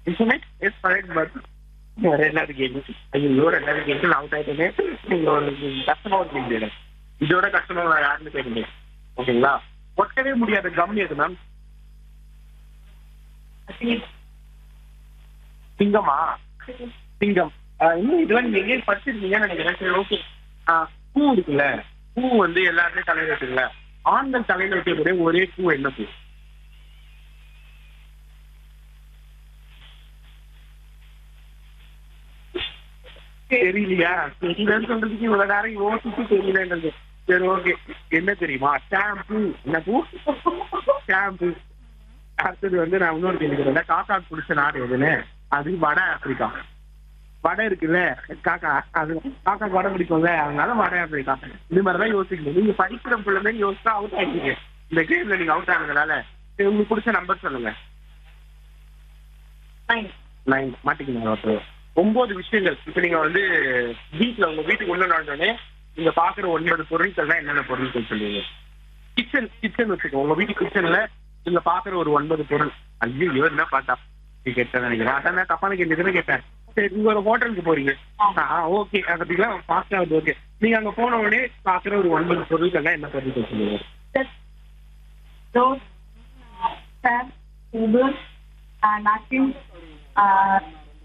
internet is correct but ரெண்டாவது game ஐயோ ரெண்டாவது கேம் அவுட் ஆயிட்டேனே நீங்க ஒரு கஷ்டமா ஒரு கேம் இதோட கஷ்டமா வேற யாருன்னு கேட்க முடியாது ஓகேங்களா ஒட்டவே முடியாத கம் எது மேம் சிங்கமா சிங்கம் ஆஹ் இன்னும் இதெல்லாம் நீங்க எங்கேயும் படிச்சிருக்கீங்கன்னு நினைக்கிறேன் சரி ஓகே பூ இருக்குல்ல பூ வந்து எல்லாருமே தலையில இருக்குல்ல ஆண்கள் தலையில வைக்கக்கூடிய ஒரே பூ என்ன பூ தெரியலையா தெரியலன்னு சொல்றதுக்கு இவ்வளவு நேரம் யோசிச்சு தெரியலன்றது சரி ஓகே என்ன தெரியுமா ஷாம்பு என்ன பூ ஷாம்பு அடுத்தது வந்து நான் இன்னொரு கேள்வி கேட்டேன் காக்கா குடிச்ச நாடு எதுன்னு அது வட ஆப்பிரிக்கா வடை இருக்குல்ல காக்கா அது காக்கா வடை பிடிக்கும்ல அதனால வட ஆப்பிரிக்கா இது மாதிரிதான் யோசிக்கணும் நீங்க படிக்கிற பிள்ளைமே யோசிச்சா அவுட் ஆகிட்டீங்க இந்த கேம்ல நீங்க அவுட் ஆனதுனால சரி, உங்களுக்கு பிடிச்ச நம்பர் சொல்லுங்க நைன் மாட்டிக்கணும் ஒருத்தர் ஒன்பது விஷயங்கள் இப்ப நீங்க வந்து வீட்டுல உங்க வீட்டுக்கு உள்ள நுழைஞ்சோடனே நீங்க பாக்குற ஒன்பது பொருட்கள் என்னென்ன பொருட்கள் சொல்லுவீங்க கிச்சன் கிச்சன் வச்சுக்கோ உங்க வீட்டு கிச்சன்ல நீங்க பாக்குற ஒரு ஒன்பது பொருள் ஐயோ என்ன பார்த்தா நீ கேட்டேன் நினைக்கிறேன் அதான் நான் தப்பான கேள்வி தானே கேட்டேன் சரி நீங்க ஒரு ஹோட்டலுக்கு போறீங்க ஓகே அதுக்கெல்லாம் ஃபாஸ்டா அது ஓகே நீங்க அங்க போன உடனே பாக்குற ஒரு ஒன்பது பொருட்கள் என்ன பொருட்கள் சொல்லுவீங்க Those, tab, table, uh, napkin, uh,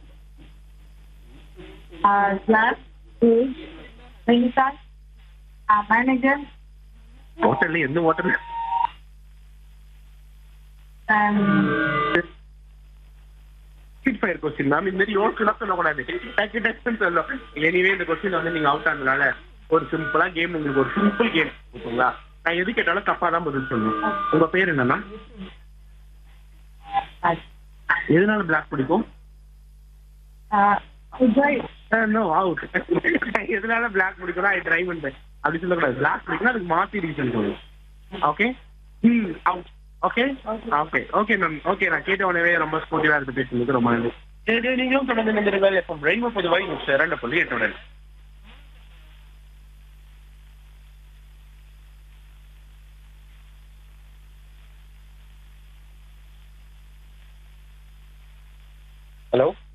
uh, glass, fridge, ring card, uh, manager, ஹோட்டல்ல எந்த hotel and speed fire question ma'am இந்த மாதிரி யோசிச்சுலாம் சொல்லக்கூடாது டக்கு டக்குன்னு சொல்லும் எனிவே இந்த கொஸ்டின் வந்து நீங்க அவுட் ஆனதுனால ஒரு சிம்பிளா கேம் உங்களுக்கு ஒரு சிம்பிள் கேம் ஓகேங்களா நான் எது கேட்டாலும் தப்பா தான் பதில் சொல்லணும் உங்க பேர் என்னன்னா uh, எதனால பிளாக் பிடிக்கும் uh, Ujjai, நோ அவுட் எதனால பிளாக் பிடிக்கும் ஐ டிரைவ் பண்றேன் அப்படி சொல்லக்கூடாது பிளாக் பிடிக்கும் அதுக்கு மாத்தி ரீசன் சொல்லணும் ஓகே ம் out okay okay okay ma'am okay நான் கேட்ட உடனே ரொம்ப ஸ்போர்ட்டிவா இருந்து பேசுனதுக்கு ரொம்ப நன்றி சரி நீங்களும் தொடர்ந்து நினைந்திருங்கள் எப்போ ரெயின்போ பொதுவாக இரண்டு புள்ளி எட்டுடன் ஹலோ